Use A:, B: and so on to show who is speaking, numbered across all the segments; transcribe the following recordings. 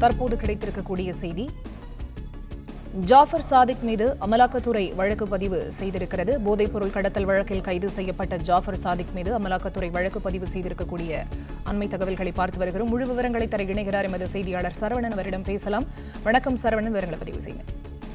A: தற்போது கிடைத்திருக்கக்கூடிய செய்தி ஜாஃபர் சாதிக் மீது அமலாக்கத்துறை வழக்கு பதிவு செய்திருக்கிறது போதைப்பொருள் கடத்தல் வழக்கில் கைது செய்யப்பட்ட ஜாஃபர் சாதிக் மீது அமலாக்கத்துறை வழக்கு பதிவு செய்திருக்கக்கூடிய அண்மை தகவல்களை பார்த்து வருகிறோம் முழு விவரங்களை தர இணைகிறார் எமது செய்தியாளர் சரவணன் அவரிடம் பேசலாம் வணக்கம் சரவணன் விவரங்களை பதிவு செய்யுங்க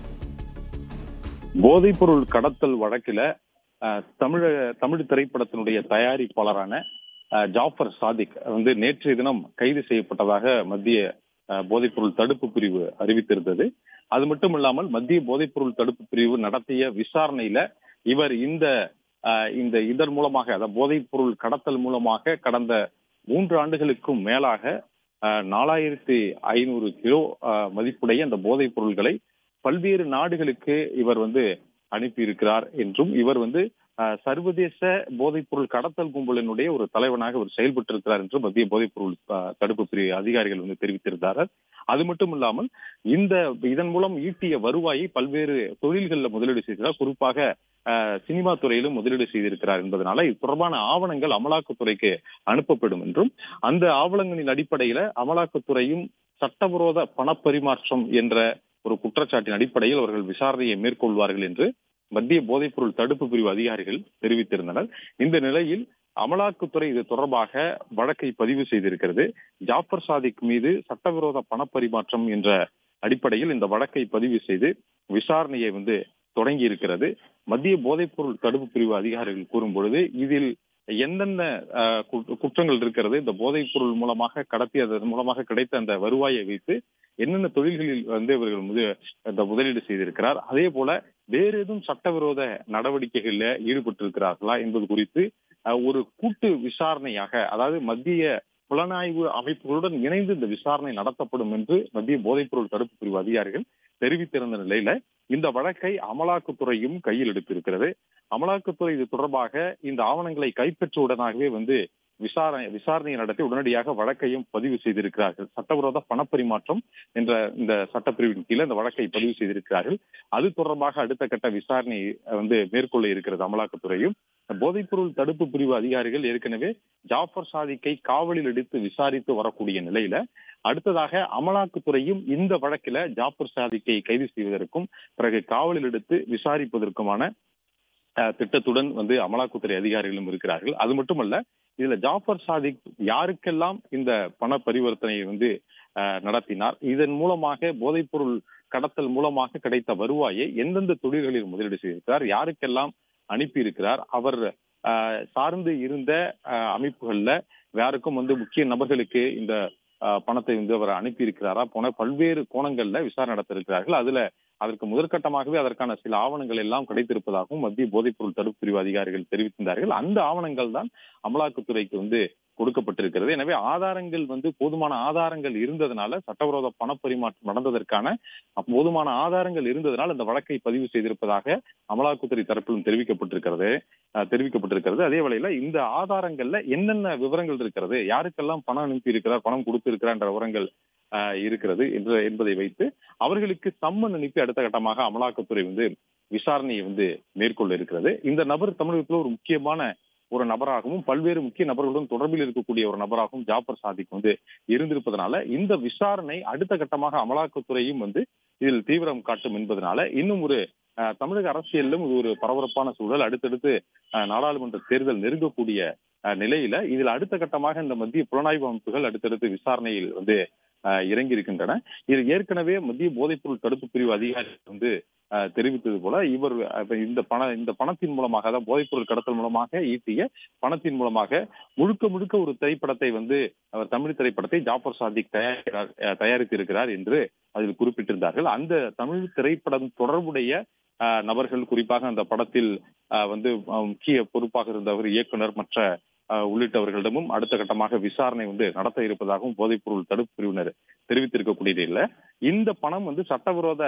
B: போதைப்பொருள் கடத்தல் வழக்கில அஹ், தமிழக தமிழ் திரைப்படத்தினுடைய தயாரிப்பாளரான அஹ், ஜாஃபர் சாதிக் வந்து நேற்றைய தினம் கைது செய்யப்பட்டதாக மத்திய அஹ், போதைப்பொருள் தடுப்பு பிரிவு அறிவித்திருந்தது அது மட்டும் இல்லாமல் மத்திய போதைப்பொருள் தடுப்பு பிரிவு நடத்திய விசாரணையில இவர் இந்த அஹ், இந்த இதன் மூலமாக அதாவது போதைப்பொருள் கடத்தல் மூலமாக கடந்த மூன்று ஆண்டுகளுக்கும் மேலாக அஹ், நாலாயிரத்தி ஐநூறு கிலோ அஹ், மதிப்புடைய அந்த போதைப் பொருள்களை பல்வேறு நாடுகளுக்கு இவர் வந்து அனுப்பியிருக்கிறார் என்றும் இவர் வந்து அஹ், சர்வதேச போதைப்பொருள் கடத்தல் கும்பலினுடைய ஒரு தலைவனாக இவர் செயல்பட்டிருக்கிறார் என்று மத்திய போதைப்பொருள் அஹ், தடுப்பு பிரிவு அதிகாரிகள் வந்து தெரிவித்திருந்தார்கள் அது மட்டும் இல்லாமல் இந்த இதன் மூலம் ஈட்டிய வருவாயை பல்வேறு தொழில்களில் முதலீடு செய்திருக்கிறார் குறிப்பாக அஹ், சினிமா துறையிலும் முதலீடு செய்திருக்கிறார் என்பதனால இது தொடர்பான ஆவணங்கள் அமலாக்கத்துறைக்கு அனுப்பப்படும் என்றும் அந்த ஆவணங்களின் அடிப்படையில அமலாக்கத்துறையும் சட்டவிரோத பணப்பரிமாற்றம் என்ற ஒரு குற்றச்சாட்டின் அடிப்படையில் அவர்கள் விசாரணையை மேற்கொள்வார்கள் என்று மத்திய போதைப்பொருள் தடுப்பு பிரிவு அதிகாரிகள் தெரிவித்திருந்தனர் இந்த நிலையில் அமலாக்கத்துறை இது தொடர்பாக வழக்கை பதிவு செய்திருக்கிறது ஜாஃபர் சாதிக் மீது சட்டவிரோத பணப்பரிமாற்றம் என்ற அடிப்படையில் இந்த வழக்கை பதிவு செய்து விசாரணையை வந்து தொடங்கி இருக்கிறது மத்திய போதைப்பொருள் தடுப்பு பிரிவு அதிகாரிகள் கூறும் பொழுது இதில் என்னென்ன அஹ், குற்ற- குற்றங்கள் இருக்கிறது இந்த போதைப் பொருள் மூலமாக கடத்தி அதன் மூலமாக கிடைத்த அந்த வருவாயை வைத்து என்னென்ன தொழில்களில் வந்து இவர்கள் முத இந்த முதலீடு செய்திருக்கிறார் அதே போல வேறு எதுவும் சட்டவிரோத நடவடிக்கைகளில் ஈடுபட்டிருக்கிறார்களா என்பது குறித்து அஹ், ஒரு கூட்டு விசாரணையாக அதாவது மத்திய புலனாய்வு அமைப்புகளுடன் இணைந்து இந்த விசாரணை நடத்தப்படும் என்று மத்திய போதைப்பொருள் தடுப்பு பிரிவு அதிகாரிகள் தெரிவித்திருந்த நிலையில இந்த வழக்கை அமலாக்கத்துறையும் கையில் எடுத்திருக்கிறது அமலாக்கத்துறை இது தொடர்பாக இந்த ஆவணங்களை கைப்பற்றுவதனாகவே வந்து விசாரணை விசாரணையை நடத்தி உடனடியாக வழக்கையும் பதிவு செய்திருக்கிறார்கள் சட்டவிரோத பணப்பரிமாற்றம் என்ற இந்த சட்டப்பிரிவின் கீழே இந்த வழக்கை பதிவு செய்திருக்கிறார்கள் அது தொடர்பாக அடுத்த கட்ட விசாரணை வந்து மேற்கொள்ள இருக்கிறது அமலாக்கத்துறையும் போதைப்பொருள் தடுப்பு பிரிவு அதிகாரிகள் ஏற்கனவே ஜாஃபர் சாதிக்கை காவலில் எடுத்து விசாரித்து வரக்கூடிய நிலையில அடுத்ததாக அமலாக்கத்துறையும் இந்த வழக்கில ஜாஃபர் சாதிக்கை கைது செய்வதற்கும் பிறகு காவலில் எடுத்து விசாரிப்பதற்குமான அஹ், திட்டத்துடன் வந்து அமலாக்கத்துறை அதிகாரிகளும் இருக்கிறார்கள் அது மட்டுமல்ல இதுல ஜாஃபர் சாதிக் யாருக்கெல்லாம் இந்த பண பரிவர்த்தனையை வந்து அஹ், நடத்தினார் இதன் மூலமாக போதைப்பொருள் கடத்தல் மூலமாக கிடைத்த வருவாயை எந்தெந்த தொழில்களில் முதலீடு செய்திருக்கிறார் யாருக்கெல்லாம் அனுப்பியிருக்கிறார் அவர் அஹ், சார்ந்து இருந்த அஹ், அமைப்புகள்ல யாருக்கும் வந்து முக்கிய நபர்களுக்கு இந்த அஹ், பணத்தை வந்து அவர் அனுப்பியிருக்கிறாரா போன பல்வேறு கோணங்கள்ல விசாரணை நடத்திருக்கிறார்கள் அதுல அதற்கு முதற்கட்டமாகவே அதற்கான சில ஆவணங்கள் எல்லாம் கிடைத்திருப்பதாகவும் மத்திய போதைப்பொருள் தடுப்பு பிரிவு அதிகாரிகள் தெரிவித்திருந்தார்கள் அந்த ஆவணங்கள் தான் அமலாக்கத்துறைக்கு வந்து கொடுக்கப்பட்டிருக்கிறது எனவே ஆதாரங்கள் வந்து போதுமான ஆதாரங்கள் இருந்ததுனால சட்டவிரோத பணப்பரிமாற்றம் நடந்ததற்கான போதுமான ஆதாரங்கள் இருந்ததனால் இந்த வழக்கை பதிவு செய்திருப்பதாக அமலாக்கத்துறை தரப்பிலும் தெரிவிக்கப்பட்டிருக்கிறது அஹ், தெரிவிக்கப்பட்டிருக்கிறது அதே வேளையில இந்த ஆதாரங்கள்ல என்னென்ன விவரங்கள் இருக்கிறது யாருக்கெல்லாம் பணம் அனுப்பி இருக்கிறார் பணம் கொடுத்திருக்கிறார் என்ற விவரங்கள் அஹ், இருக்கிறது என்று என்பதை வைத்து அவர்களுக்கு சம்மன் அனுப்பி அடுத்த கட்டமாக அமலாக்கத்துறை வந்து விசாரணையை வந்து மேற்கொள்ள இருக்கிறது இந்த நபர் தமிழகத்தில் ஒரு முக்கியமான ஒரு நபராகவும் பல்வேறு முக்கிய நபர்களுடன் தொடர்பில் இருக்கக்கூடிய ஒரு நபராகவும் ஜாஃபர் சாதிக் வந்து இருந்திருப்பதனால இந்த விசாரணை அடுத்த கட்டமாக அமலாக்கத்துறையும் வந்து இதில் தீவிரம் காட்டும் என்பதனால இன்னும் ஒரு அஹ், தமிழக அரசியலிலும் இது ஒரு பரபரப்பான சூழல் அடுத்தடுத்து அஹ், நாடாளுமன்ற தேர்தல் நெருங்கக்கூடிய அஹ், நிலையில இதில் அடுத்த கட்டமாக இந்த மத்திய புலனாய்வு அமைப்புகள் அடுத்தடுத்து விசாரணையில் வந்து அஹ், இறங்கி இருக்கின்றன இது ஏற்கனவே மத்திய போதைப்பொருள் தடுப்பு பிரிவு அதிகாரிகள் வந்து அஹ், தெரிவித்தது போல இவர் அஹ், இந்த பண இந்த பணத்தின் மூலமாக அதாவது போதைப்பொருள் கடத்தல் மூலமாக ஈட்டிய பணத்தின் மூலமாக முழுக்க முழுக்க ஒரு திரைப்படத்தை வந்து அவர் தமிழ் திரைப்படத்தை ஜாஃபர் சாதிக் தயாரிக்கிறார் அஹ், தயாரித்திருக்கிறார் என்று அதில் குறிப்பிட்டிருந்தார்கள் அந்த தமிழ் திரைப்படம் தொடர்புடைய அஹ், நபர்கள் குறிப்பாக அந்த படத்தில் அஹ், வந்து அஹ், முக்கிய பொறுப்பாக இருந்தவர் இயக்குனர் மற்ற அஹ், உள்ளிட்டவர்களிடமும் அடுத்த கட்டமாக விசாரணை வந்து நடத்த இருப்பதாகவும் போதைப்பொருள் தடுப்பு பிரிவினர் தெரிவித்திருக்கக்கூடிய நிலையில இந்த பணம் வந்து சட்டவிரோத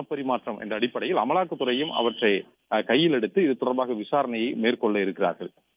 B: பணப்பரிமாற்றம் என்ற அடிப்படையில் அமலாக்கத்துறையும் அவற்றை அஹ், கையில் எடுத்து இது தொடர்பாக விசாரணையை மேற்கொள்ள இருக்கிறார்கள்